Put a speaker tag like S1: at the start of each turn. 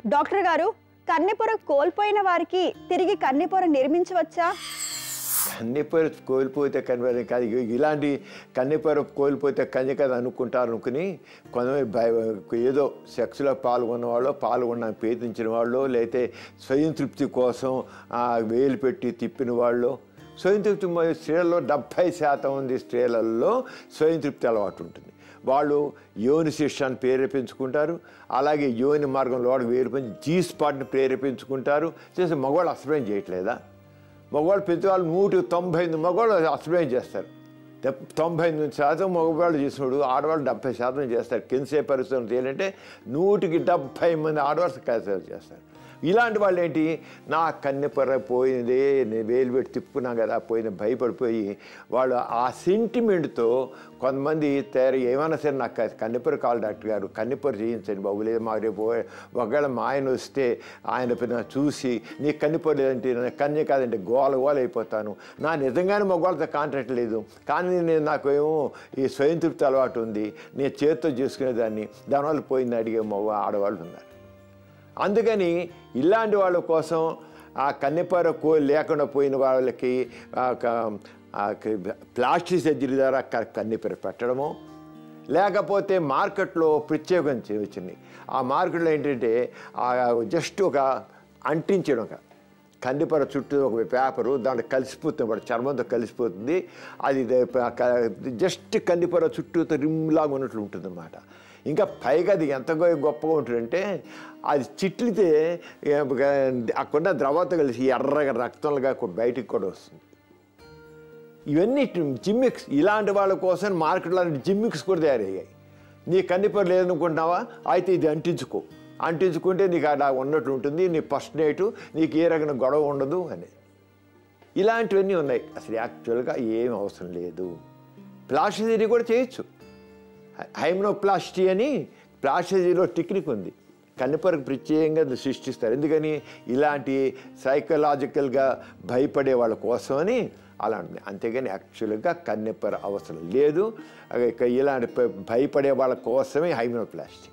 S1: doctor గారు కన్నెపొర కోల్పోయిన వారికి తిరిగి కన్నెపొర నిర్మించవచ్చా
S2: కన్నెపొర కోల్పోతే కనిపడం కాదు ఇగ ఇలాంటి కన్నెపొర కోల్పోతే కన్య కదా అనుకుంటారు అనుకుని కొంతమంది భయ ఏదో సెక్స్లో పాల్గొన్న వాళ్ళు పాల్గొన్న పేతించిన వాళ్ళు లేకపోతే స్వయం తృప్తి కోసం ఆ, వేలు పెట్టి తిప్పిన వాళ్ళు స్వయం తృప్తి మ- స్త్రీలలో డెబ్భై శాతం ఉంది స్త్రీలలో స్వయం తృప్తి అలవాటు ఉంటుంది వాళ్ళు యోని శిష్యాన్ని ప్రేరేపించుకుంటారు అలాగే యోని మార్గంలో వాడు వేలు పెంచి జీ స్పాట్ని ప్రేరేపించుకుంటారు చేసి మగవాళ్ళు అసభ్యం చేయట్లేదా మగవాళ్ళు పెద్దవాళ్ళు నూటి తొంభై ఎనిమిది మగవాళ్ళు అసభ్యం చేస్తారు డెబ్- తొంభై ఎనిమిది శాతం మగవాళ్ళు చేసినప్పుడు ఆడవాళ్ళు డెబ్బై శాతం చేస్తారు కిందసే పరిస్థితులు ఏంటంటే నూటికి డెబ్బై మంది ఆడవాళ్ళు కలిసి చేస్తారు ఇలాంటి వాళ్ళు ఏంటి నా కన్నెపర్ర పోయింది నేను వేలు పెట్టి తిప్పుకున్నా కదా పోయింది భయపడిపోయి వాళ్ళు ఆ సెంటిమెంట్తో కొంతమంది తయారు ఏమైనా సరే నాకు కన్నెపొర కావాలి డాక్టర్ గారు కన్నెపొర చేయించండి బాబు లేదు మా రేపు ఒకవేళ మా ఆయన వస్తే ఆయన పైన చూసి నీ కన్నెపొర లేదంటే నా కన్య కాదంటే గోల గోల అయిపోతాను నా నిజంగానే మగవాళ్ళతో కాంట్రాక్ట్ లేదు కానీ నేను నాకు ఏమో ఈ స్వయం తృప్తి అలవాటు ఉంది నేను చేతితో చేసుకునేదాన్ని దానివల్ల పోయింది అడిగే మగ ఆడవాళ్ళు ఉన్నారు అందుకని ఇలాంటి వాళ్ళ కోసం ఆ కన్నెపర కో లేకుండా పోయిన వాళ్ళకి ఆ క- ఆ క- ప్లాస్టిక్ సర్జరీ ద్వారా క- కన్నెపర పెట్టడము లేకపోతే మార్కెట్లో ప్రత్యేకం వచ్చింది ఆ మార్కెట్లో ఏంటంటే ఆ జస్ట్ ఒక అంటించడం ఒక కందిపర చుట్టూ ఒక పేపరు దాంట్లో కలిసిపోతుంది వాడు చర్మంతో కలిసిపోతుంది అది దే- క- జస్ట్ కందిపర చుట్టూతో రిమ్లాగా ఉన్నట్లు ఉంటుంది అన్నమాట ఇంకా పైగా అది ఎంత గొ- గొప్పగా ఉంటుందంటే అది చిట్లితే ఏ, అక్కడ ద్రవంతో కలిసి ఎర్రగా రక్తంగా కూడా బయటికి కూడా వస్తుంది ఇవన్నీ జిమ్మిక్స్ ఇలాంటి వాళ్ళ కోసం మార్కెట్లో జిమ్మిక్స్ కూడా తయారయ్యాయి నీ కన్నిపొర లేదనుకుంటున్నావా అయితే ఇది అంటించుకో అంటించుకుంటే నీకు అలా ఉన్నట్టు ఉంటుంది నీ ఫస్ట్ నైట్ నీకు ఏ రకమైన గొడవ ఉండదు అని ఇలాంటివన్నీ ఉన్నాయి అసలు యాక్చువల్గా ఏం అవసరం లేదు ప్లాస్టిక్ కూడా చేయొచ్చు హైమ్నోప్లాస్టీ అని ప్లాస్టిజీలో టెక్నిక్ ఉంది కన్నెపరకు ప్రత్యేకంగా అది సృష్టిస్తారు ఎందుకని ఇలాంటి సైకలాజికల్గా భయపడే వాళ్ళ కోసమని అలా ఉంటుంది అంతేగాని యాక్చువల్గా కన్నెపర అవసరం లేదు ఇక ఇలాంటి భయపడే వాళ్ళ కోసమే హైమ్నోప్లాస్టీ